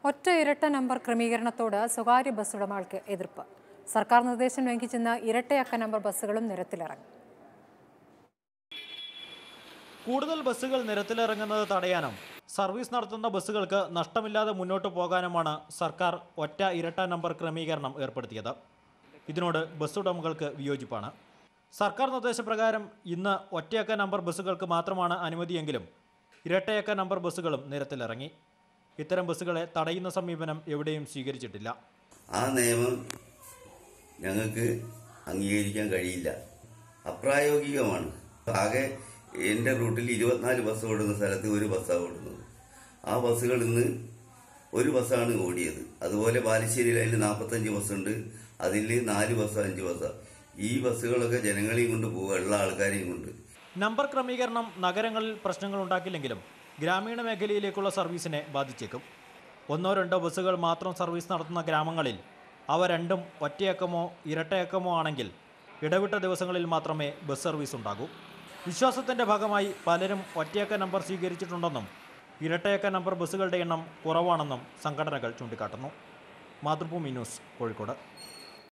ഒറ്റ ഇരട്ട നമ്പർ ക്രമീകരണത്തോട് സ്വകാര്യ ബസ് ഉടമകൾക്ക് എതിർപ്പ് സർക്കാർ നിർദ്ദേശം ലംഘിച്ചെന്ന ഇരട്ടയക്ക നമ്പർ ബസ്സുകളും നിരത്തിലിറങ്ങി കൂടുതൽ ബസ്സുകൾ നിരത്തിലിറങ്ങുന്നത് തടയാനും സർവീസ് നടത്തുന്ന ബസ്സുകൾക്ക് നഷ്ടമില്ലാതെ മുന്നോട്ട് പോകാനുമാണ് സർക്കാർ ഒറ്റ ഇരട്ട നമ്പർ ക്രമീകരണം ഏർപ്പെടുത്തിയത് ഇതിനോട് ബസ് ഉടമകൾക്ക് വിയോജിപ്പാണ് സർക്കാർ നിർദ്ദേശപ്രകാരം ഇന്ന് ഒറ്റയക്ക നമ്പർ ബസ്സുകൾക്ക് മാത്രമാണ് അനുമതിയെങ്കിലും ഇരട്ടയക്ക നമ്പർ ബസ്സുകളും നിരത്തിലിറങ്ങി ഇത്തരം ബസ്സുകളെ തടയുന്ന സമീപനം എവിടെയും സ്വീകരിച്ചിട്ടില്ല ആ നിയമം ഞങ്ങൾക്ക് അംഗീകരിക്കാൻ കഴിയില്ല അപ്രായോഗികമാണ് ആകെ എൻ്റെ റൂട്ടിൽ ഇരുപത്തിനാല് ബസ് ഓടുന്ന സ്ഥലത്ത് ഒരു ബസ്സാണ് ഓടുന്നത് ആ ബസ്സുകൾ ഇന്ന് ഒരു ബസ്സാണ് ഓടിയത് അതുപോലെ ബാലുശ്ശേരിയിൽ അതിൽ നാൽപ്പത്തഞ്ച് ബസ്സുണ്ട് അതിൽ നാല് ബസ് അഞ്ച് ബസ്സാണ് ഈ ബസ്സുകളൊക്കെ ജനങ്ങളെയും കൊണ്ട് പോവുക ഉള്ള ആൾക്കാരെയും കൊണ്ട് നമ്പർ ക്രമീകരണം നഗരങ്ങളിൽ പ്രശ്നങ്ങൾ ഉണ്ടാക്കില്ലെങ്കിലും ഗ്രാമീണ മേഖലയിലേക്കുള്ള സർവീസിനെ ബാധിച്ചേക്കും ഒന്നോ രണ്ടോ ബസ്സുകൾ മാത്രം സർവീസ് നടത്തുന്ന ഗ്രാമങ്ങളിൽ അവ രണ്ടും ഒറ്റയക്കമോ ഇരട്ടയക്കമോ ആണെങ്കിൽ ഇടവിട്ട ദിവസങ്ങളിൽ മാത്രമേ ബസ് സർവീസ് ഉണ്ടാകൂ വിശ്വാസത്തിന്റെ ഭാഗമായി പലരും ഒറ്റയക്ക നമ്പർ സ്വീകരിച്ചിട്ടുണ്ടെന്നും ഇരട്ടയക്ക നമ്പർ ബസ്സുകളുടെ എണ്ണം കുറവാണെന്നും സംഘടനകൾ ചൂണ്ടിക്കാട്ടുന്നു മാതൃഭൂമി ന്യൂസ് കോഴിക്കോട്